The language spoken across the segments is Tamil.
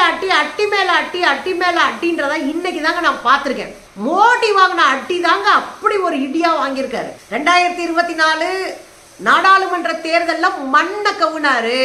அட்டி அட்டி மேல அட்டி அட்டி மேல அட்டின்றத இன்னைக்கு தாங்க நான் பார்த்திருக்கேன் மோடி வாங்கின அட்டி தாங்க அப்படி ஒரு இடியா வாங்கியிருக்காரு ரெண்டாயிரத்தி இருபத்தி நாலு நாடாளுமன்ற தேர்தல்ல மண்ணை கவுனாரு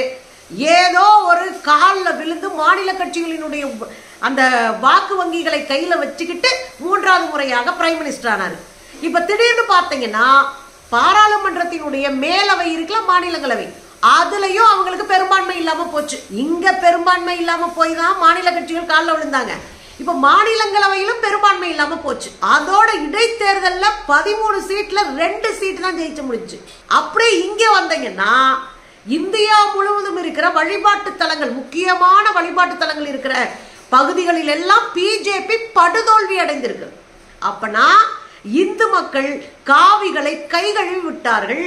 ஏதோ ஒரு காலில் விழுந்து மாநில கட்சிகளினுடைய அந்த வாக்கு வங்கிகளை கையில வச்சுக்கிட்டு மூன்றாவது முறையாக பிரைம் மினிஸ்டர் ஆனாரு இப்ப திடீர்னு பார்த்தீங்கன்னா பாராளுமன்றத்தினுடைய மேலவை இருக்குல்ல மாநிலங்களவை அதுலயும் அவங்களுக்கு பெரும்பான்மை இல்லாம போச்சு இங்க பெரும்பான்மை இல்லாம போய் தான் மாநில கட்சிகள் காலில் விழுந்தாங்க இப்ப மாநிலங்களவையிலும் பெரும்பான்மை இல்லாம போச்சு அதோட இடைத்தேர்தல்ல பதிமூணு சீட்ல ரெண்டு சீட் தான் ஜெயிச்சு முடிஞ்சு அப்படியே இங்க வந்தீங்கன்னா இந்தியா முழுவதும் இருக்கிற வழிபாட்டு தலங்கள் முக்கியமான வழிபாட்டு தலங்கள் இருக்கிற பகுதிகளில் எல்லாம் பிஜேபி படுதோல்வி அடைந்திருக்கு அப்பனா இந்து மக்கள் காவிகளை கைகழுவி விட்டார்கள்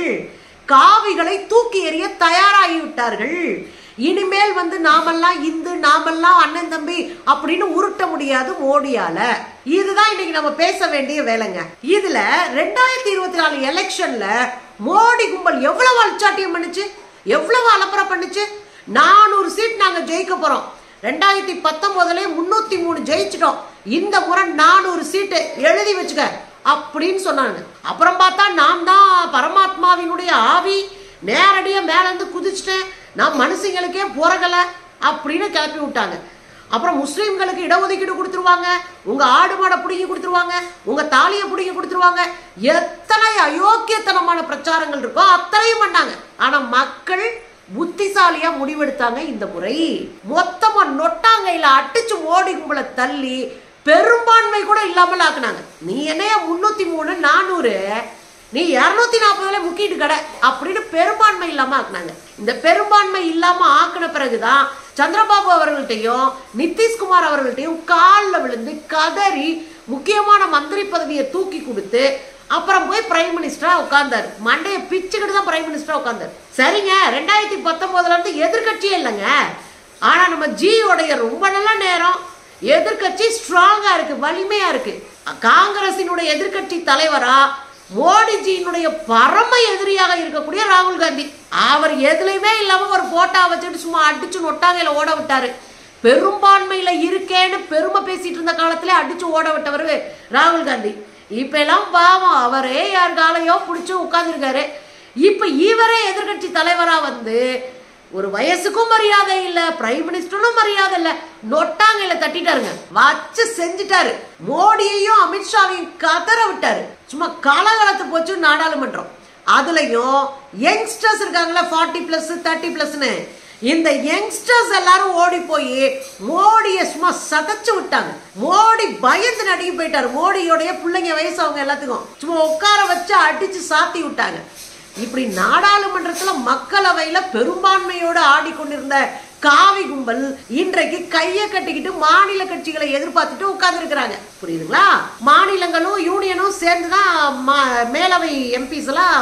காவிகளை தூக்கி எறிய தயாராகி விட்டார்கள் இனிமேல் வந்து நாமெல்லாம் இந்து நாமெல்லாம் அண்ணன் தம்பி அப்படின்னு உருட்ட முடியாது மோடியால இதுதான் இன்னைக்கு நம்ம பேச வேண்டிய வேலைங்க இதுல ரெண்டாயிரத்தி இருபத்தி நாலு எலெக்ஷன்ல மோடி கும்பல் எவ்வளவு அலட்சாட்டியம் பண்ணுச்சு எவ்வளவு அலப்பறை பண்ணுச்சு நானூறு சீட் நாங்க ஜெயிக்க போறோம் ரெண்டாயிரத்தி பத்தொன்பதுல முன்னூத்தி மூணு ஜெயிச்சிட்டோம் இந்த முறை நானூறு சீட்டு எழுதி வச்சுக்க அப்படின்னு சொன்னாங்க அப்புறம் பார்த்தா நான் தான் பரமாத்மாவினுடைய ஆவி நேரடியா மேல இருந்து குதிச்சிட்டேன் நான் மனுஷங்களுக்கே பிறகல அப்படின்னு கிளப்பி விட்டாங்க அப்புறம் முஸ்லீம்களுக்கு இடஒதுக்கீடு கொடுத்துருவாங்க உங்க ஆடு மாடை பிடிங்கி கொடுத்துருவாங்க உங்க தாலியை பிடிங்கி கொடுத்துருவாங்க எத்தனை அயோக்கியத்தனமான பிரச்சாரங்கள் இருக்கோ அத்தனையும் பண்ணாங்க ஆனா மக்கள் புத்திசாலியா முடிவெடுத்தாங்க இந்த முறை மொத்தமா நொட்டாங்கையில அடிச்சு மோடி கும்பலை தள்ளி பெரும்பான்மை கூட இல்லாமல் ஆக்குனாங்க நீ என்னைய முன்னூத்தி மூணு நானூறு நீ இருநூத்தி நாற்பதுல முக்கிட்டு கடை அப்படின்னு பெரும்பான்மை இல்லாம ஆக்குனாங்க இந்த பெரும்பான்மை இல்லாம ஆக்குன பிறகுதான் சந்திரபாபு அவர்கள்ட்டையும் நிதிஷ்குமார் அவர்கள்ட்டையும் காலில் விழுந்து கதறி முக்கியமான மந்திரி பதவியை தூக்கி கொடுத்து அப்புறம் போய் பிரைம் மினிஸ்டரா உட்கார்ந்தாரு மண்டைய பிச்சுக்கிட்டு தான் பிரைம் மினிஸ்டரா உட்கார்ந்தாரு சரிங்க ரெண்டாயிரத்தி பத்தொன்பதுல இருந்து எதிர்கட்சியே இல்லைங்க ஆனா நம்ம ஜியோடைய ரொம்ப நல்ல நேரம் எதிர்கட்சி ஸ்ட்ராங்கா இருக்கு வலிமையா இருக்கு காங்கிரசினுடைய எதிர்கட்சி தலைவரா மோடிஜியினுடைய பரம எதிரியாக இருக்கக்கூடிய ராகுல் காந்தி அவர் எதுலையுமே இல்லாம ஒரு போட்டோ வச்சுட்டு சும்மா அடிச்சு நொட்டாங்கையில ஓட விட்டாரு பெரும்பான்மையில இருக்கேன்னு பெருமை பேசிட்டு இருந்த காலத்துல அடிச்சு ஓட விட்டவர் ராகுல் காந்தி இப்ப எல்லாம் பாவம் அவரே யார் காலையோ பிடிச்சு உட்கார்ந்துருக்காரு இப்ப இவரே எதிர்கட்சி தலைவரா வந்து ஒரு வயசுக்கும் மரியாதை இல்ல பிரைம் மினிஸ்டரும் மரியாதை இல்ல நொட்டாங்கையில தட்டிட்டாருங்க வச்சு செஞ்சுட்டாரு மோடியையும் அமித்ஷாவையும் கதற விட்டாரு சும்மா காலகாலத்து போச்சு நாடாளுமன்றம் அதுலயும் யங்ஸ்டர்ஸ் இருக்காங்களா ஃபார்ட்டி பிளஸ் தேர்ட்டி பிளஸ்னு இந்த யங்ஸ்டர்ஸ் எல்லாரும் ஓடி போய் மோடிய சும்மா சதைச்சு விட்டாங்க மோடி பயந்து நடுங்கி போயிட்டாரு மோடியோடைய பிள்ளைங்க வயசு அவங்க எல்லாத்துக்கும் சும்மா உட்கார வச்சு அடிச்சு சாத்தி விட்டாங்க இப்படி நாடாளுமன்றத்துல மக்களவையில பெரும்பான்மையோடு ஆடிக்கொண்டிருந்த காவி கும்பல் இன்றைக்கு கைய கட்டிக்கிட்டு மாநில கட்சிகளை எதிர்பார்த்துட்டு உட்கார்ந்து இருக்கிறாங்க புரியுதுங்களா மாநிலங்களும் யூனியனும் சேர்ந்துதான் மா- மேலவை எம்பிஸ் எல்லாம்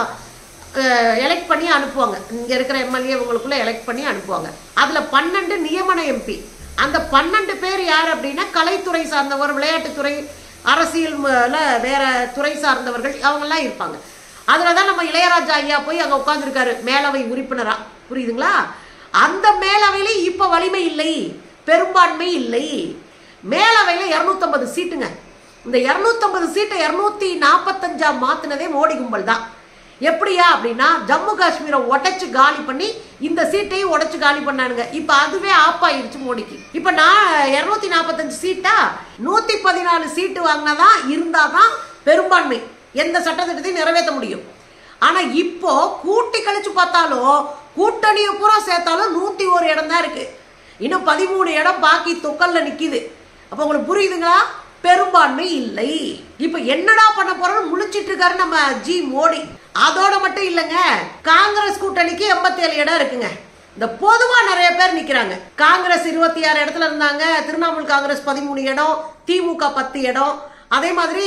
எலெக்ட் பண்ணி அனுப்புவாங்க இங்க இருக்கிற எம்எல்ஏ உங்களுக்குள்ள எலெக்ட் பண்ணி அனுப்புவாங்க அதுல பன்னெண்டு நியமன எம்பி அந்த பன்னெண்டு பேர் யார் அப்படின்னா கலைத்துறை சார்ந்தவர் விளையாட்டுத்துறை அரசியல் ம- ல வேற துறை சார்ந்தவர்கள் அவங்கெல்லாம் இருப்பாங்க அதுல தான் நம்ம இளையராஜா ஐயா போய் அங்க உட்கார்ந்துருக்காரு மேலவை உறுப்பினரா புரியுதுங்களா அந்த மேலவையில இப்ப வலிமை இல்லை பெரும்பான்மை இல்லை மேலவையில 250 சீட்டுங்க இந்த 250 சீட்டை இருநூத்தி நாற்பத்தஞ்சா மாத்தினதே மோடி கும்பல் தான் எப்படியா அப்படின்னா ஜம்மு காஷ்மீரை உடைச்சு காலி பண்ணி இந்த சீட்டையும் உடைச்சு காலி பண்ணானுங்க இப்ப அதுவே ஆப் ஆயிருச்சு மோடிக்கு இப்ப நான் இருநூத்தி நாற்பத்தஞ்சு சீட்டா நூத்தி பதினாலு சீட்டு வாங்கினாதான் இருந்தாதான் பெரும்பான்மை எந்த சட்டத்திட்டத்தையும் நிறைவேற்ற முடியும் ஆனா இப்போ கூட்டி கழிச்சு பார்த்தாலும் கூட்டணியை பூரா சேர்த்தாலும் நூத்தி ஒரு இடம் தான் இருக்கு இன்னும் பதிமூணு இடம் பாக்கி தொக்கல்ல நிக்குது அப்ப உங்களுக்கு புரியுதுங்களா பெரும்பான்மை இல்லை இப்ப என்னடா பண்ண போறோம்னு முழிச்சிட்டு இருக்காரு நம்ம ஜி மோடி அதோட மட்டும் இல்லைங்க காங்கிரஸ் கூட்டணிக்கு 87 இடம் இருக்குங்க இந்த பொதுவா நிறைய பேர் நிக்கிறாங்க காங்கிரஸ் இருபத்தி ஆறு இடத்துல இருந்தாங்க திரிணாமுல் காங்கிரஸ் பதிமூணு இடம் திமுக பத்து இடம் அதே மாதிரி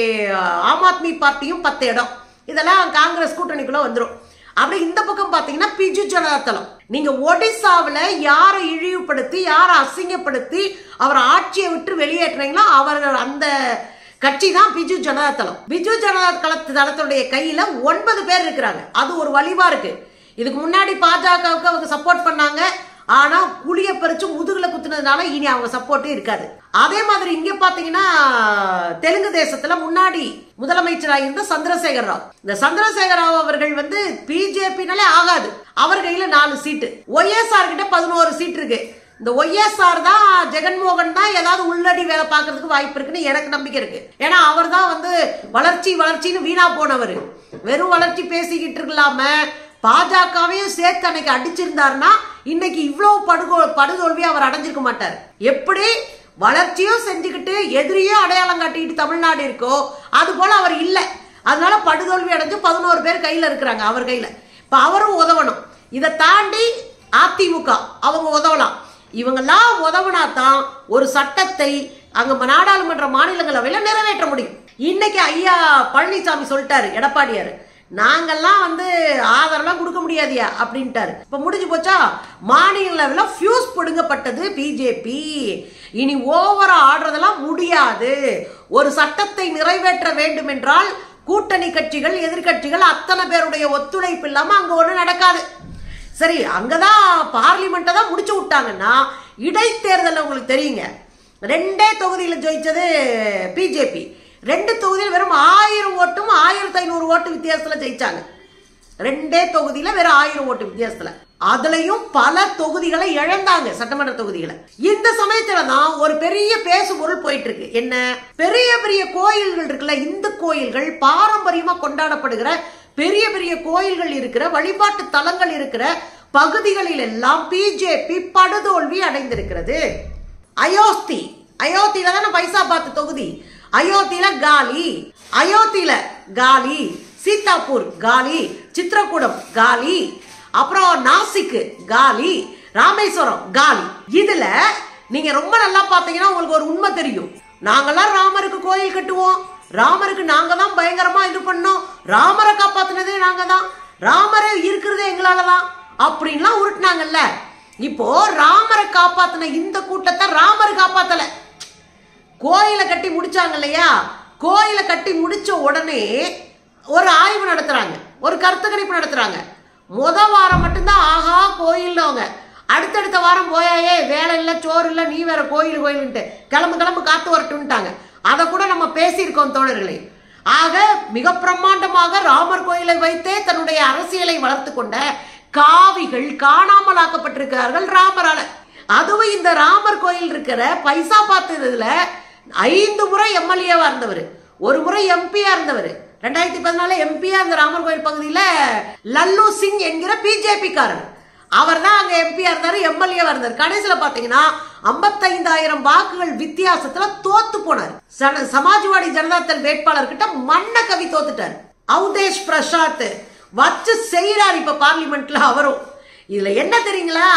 ஆம் ஆத்மி பார்ட்டியும் பத்து இடம் இதெல்லாம் காங்கிரஸ் கூட்டணிக்குள்ள வந்துரும் அப்படியே இந்த பக்கம் பாத்தீங்கன்னா பிஜு ஜனதா தளம் நீங்க ஒடிசாவுல யாரை இழிவுபடுத்தி யாரை அசிங்கப்படுத்தி அவர் ஆட்சியை விட்டு வெளியேற்றுறீங்களோ அவர்கள் அந்த கட்சி தான் பிஜு ஜனதா தளம் பிஜு ஜனதா தளத்து தளத்துடைய கையில ஒன்பது பேர் இருக்கிறாங்க அது ஒரு வலிவா இருக்கு இதுக்கு முன்னாடி பாஜகவுக்கு அவங்க சப்போர்ட் பண்ணாங்க ஆனா குழிய பறிச்சு முதுகுல குத்துனதுனால இனி அவங்க சப்போர்ட்டே இருக்காது அதே மாதிரி இங்க பாத்தீங்கன்னா தெலுங்கு தேசத்துல முன்னாடி முதலமைச்சராக இருந்த சந்திரசேகர் ராவ் இந்த சந்திரசேகர் ராவ் அவர்கள் வந்து பிஜேபினாலே ஆகாது அவர் கையில நாலு சீட்டு ஒய்எஸ்ஆர் கிட்ட பதினோரு சீட் இருக்கு இந்த ஒய்எஸ்ஆர் தான் ஜெகன்மோகன் தான் ஏதாவது உள்ளடி வேலை பார்க்கறதுக்கு வாய்ப்பு இருக்குன்னு எனக்கு நம்பிக்கை இருக்கு ஏன்னா அவர் தான் வந்து வளர்ச்சி வளர்ச்சின்னு வீணா போனவர் வெறும் வளர்ச்சி பேசிக்கிட்டு இருக்கலாம பாஜகவையும் சேர்த்து அன்னைக்கு அடிச்சிருந்தாருன்னா இன்னைக்கு இவ்வளவு படுகோ படுதோல்வி அவர் அடைஞ்சிருக்க மாட்டார் எப்படி வளர்ச்சியும் செஞ்சுக்கிட்டு எதிரியும் அடையாளம் காட்டிக்கிட்டு தமிழ்நாடு இருக்கோ அது போல அவர் இல்லை அதனால படுதோல்வி அடைஞ்சு பதினோரு பேர் கையில இருக்கிறாங்க அவர் கையில இப்ப அவரும் உதவணும் இதை தாண்டி அதிமுக அவங்க உதவலாம் இவங்கெல்லாம் உதவுனா தான் ஒரு சட்டத்தை அங்க நாடாளுமன்ற மாநிலங்களவையில் நிறைவேற்ற முடியும் இன்னைக்கு ஐயா பழனிசாமி சொல்லிட்டாரு எடப்பாடியாரு நாங்கெல்லாம் வந்து ஆதரவுலாம் கொடுக்க முடியாதியா அப்படின்ட்டாரு இப்ப முடிஞ்சு போச்சா மாநில லெவலில் ஃபியூஸ் பிடுங்கப்பட்டது பிஜேபி இனி ஓவரா ஆடுறதெல்லாம் முடியாது ஒரு சட்டத்தை நிறைவேற்ற வேண்டும் என்றால் கூட்டணி கட்சிகள் எதிர்க்கட்சிகள் அத்தனை பேருடைய ஒத்துழைப்பு இல்லாம அங்க ஒண்ணு நடக்காது சரி அங்கதான் பார்லிமெண்ட்டை தான் முடிச்சு விட்டாங்கன்னா இடைத்தேர்தல் உங்களுக்கு தெரியுங்க ரெண்டே தொகுதியில ஜெயிச்சது பிஜேபி ரெண்டு தொகுதியில் வெறும் ஆயிரம் ஓட்டும் ஆயிரத்தி ஐநூறு ஓட்டு வித்தியாசத்துல ஜெயிச்சாங்க ரெண்டே தொகுதியில வெறும் ஆயிரம் ஓட்டு வித்தியாசத்துல அதுலயும் பல தொகுதிகளை இழந்தாங்க சட்டமன்ற தொகுதிகளை இந்த சமயத்துல தான் ஒரு பெரிய பேசு பொருள் போயிட்டு இருக்கு என்ன பெரிய பெரிய கோயில்கள் இருக்குல்ல இந்து கோயில்கள் பாரம்பரியமா கொண்டாடப்படுகிற பெரிய பெரிய கோயில்கள் இருக்கிற வழிபாட்டு தலங்கள் இருக்கிற பகுதிகளில் எல்லாம் பிஜேபி படுதோல்வி அடைந்திருக்கிறது அயோத்தி அயோத்தியில தானே பைசா பாத்து தொகுதி அயோத்தியில காலி அயோத்தியில காலி சீதாப்பூர் காலி சித்ரகூடம் காலி அப்புறம் நாசிக்கு காலி ராமேஸ்வரம் காலி இதுல நீங்க ரொம்ப நல்லா பாத்தீங்கன்னா உங்களுக்கு ஒரு உண்மை தெரியும் நாங்கெல்லாம் ராமருக்கு கோயில் கட்டுவோம் ராமருக்கு நாங்க தான் பயங்கரமா இது பண்ணோம் ராமரை காப்பாத்துனதே நாங்க தான் ராமரே இருக்கிறதே எங்களால தான் அப்படின்லாம் உருட்டுனாங்கல்ல இப்போ ராமரை காப்பாத்தின இந்த கூட்டத்தை ராமர் காப்பாத்தல கோயிலை கட்டி முடிச்சாங்க இல்லையா கோயிலை கட்டி முடிச்ச உடனே ஒரு ஆய்வு நடத்துறாங்க ஒரு கருத்து கணிப்பு நடத்துறாங்க முத வாரம் மட்டும்தான் ஆஹா கோயில்னவங்க அடுத்தடுத்த வாரம் போயாயே வேலை இல்லை சோறு இல்லை நீ வேற கோயில் கோயிலுன்ட்டு கிளம்பு கிளம்பு காத்து வரட்டுன்ட்டாங்க அதை கூட நம்ம பேசியிருக்கோம் தோழர்களே ஆக மிக பிரம்மாண்டமாக ராமர் கோயிலை வைத்தே தன்னுடைய அரசியலை வளர்த்து கொண்ட காவிகள் காணாமல் ஆக்கப்பட்டிருக்கிறார்கள் ராமரால அதுவும் இந்த ராமர் கோயில் இருக்கிற பைசா பார்த்ததுல ஐந்து முறை எம்எல்ஏவா இருந்தவர் ஒரு முறை எம்பியா இருந்தவர் ரெண்டாயிரத்தி பதினாலு எம்பியா இந்த ராமர் கோயில் பகுதியில் லல்லு சிங் என்கிற பிஜேபி காரர் அவர் தான் அங்க எம்பியா இருந்தாரு எம்எல்ஏவா இருந்தார் கடைசியில பாத்தீங்கன்னா ஐம்பத்தைந்தாயிரம் வாக்குகள் வித்தியாசத்துல தோத்து போனார் சன- சமாஜ்வாடி ஜனதா தள் வேட்பாளர் கிட்ட மண்ண கவி தோத்துட்டார் அவுதேஷ் பிரசாத் வச்சு செய்யறாரு இப்ப பார்லிமெண்ட்ல அவரும் இதுல என்ன தெரியுங்களா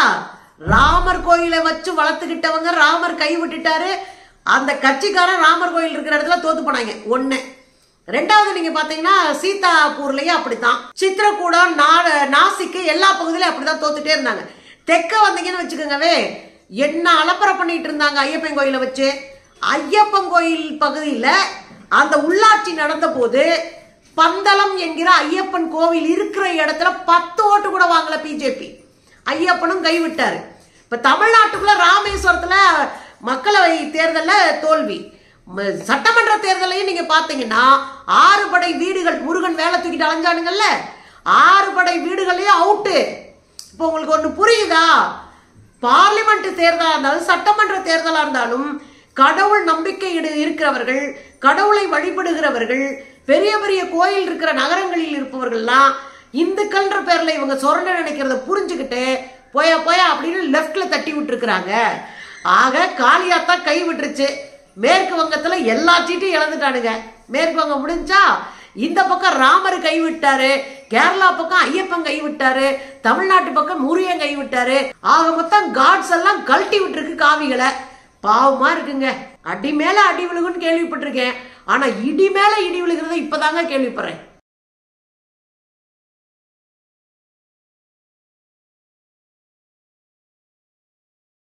ராமர் கோயிலை வச்சு வளர்த்துக்கிட்டவங்க ராமர் கை விட்டுட்டாரு அந்த கட்சிக்காரன் ராமர் கோயில் இருக்கிற இடத்துல தோத்து போனாங்க ஒண்ணு ரெண்டாவது நீங்க பாத்தீங்கன்னா சீதாப்பூர்லயும் அப்படித்தான் சித்திரக்கூடம் நா- நாசிக்கு எல்லா பகுதியிலும் அப்படிதான் தோத்துட்டே இருந்தாங்க தெக்க வந்தீங்கன்னு வச்சுக்கோங்கவே என்ன அலப்பறை பண்ணிட்டு இருந்தாங்க ஐயப்பன் கோயிலை வச்சு ஐயப்பன் கோயில் பகுதியில அந்த உள்ளாட்சி நடந்த போது பந்தளம் என்கிற ஐயப்பன் கோவில் இருக்கிற இடத்துல பத்து ஓட்டு கூட வாங்கல பிஜேபி ஐயப்பனும் கைவிட்டாரு இப்ப தமிழ்நாட்டுக்குள்ள ராமேஸ்வரத்துல மக்களவை தேர்தல்ல தோல்வி ம- சட்டமன்ற தேர்தலையும் நீங்க பாத்தீங்கன்னா ஆறு படை வீடுகள் முருகன் வேலை தூக்கிட்டு அலைஞ்சானுங்கல்ல ஆறு படை வீடுகளையும் அவுட்டு இப்போ உங்களுக்கு ஒண்ணு புரியுதா பார்லிமெண்ட் தேர்தலா இருந்தாலும் சட்டமன்ற தேர்தலா இருந்தாலும் கடவுள் நம்பிக்கை இடு- இருக்கிறவர்கள் கடவுளை வழிபடுகிறவர்கள் பெரிய பெரிய கோயில் இருக்கிற நகரங்களில் இருப்பவர்கள்லாம் இந்துக்கள்ன்ற பேர்ல இவங்க சொரண நினைக்கிறத புரிஞ்சுக்கிட்டு போயா போயா அப்படின்னு லெஃப்ட்ல தட்டி விட்டுருக்குறாங்க ஆக காளியாத்தா கை விட்டுருச்சு மேற்கு வங்கத்துல எல்லா சீட்டையும் இழந்துட்டானுங்க மேற்கு வங்கம் முடிஞ்சா இந்த பக்கம் ராமர் கைவிட்டாரு கேரளா பக்கம் ஐயப்பன் கைவிட்டாரு தமிழ்நாட்டு பக்கம் முருகன் கைவிட்டாரு ஆக மொத்தம் காட்ஸ் எல்லாம் கழட்டி விட்டுருக்கு காவிகளை பாவமா இருக்குங்க அடி மேல அடி விழுகுன்னு கேள்விப்பட்டிருக்கேன் ஆனா இடி மேல இடி விழுகிறத இப்பதாங்க கேள்விப்படுறேன்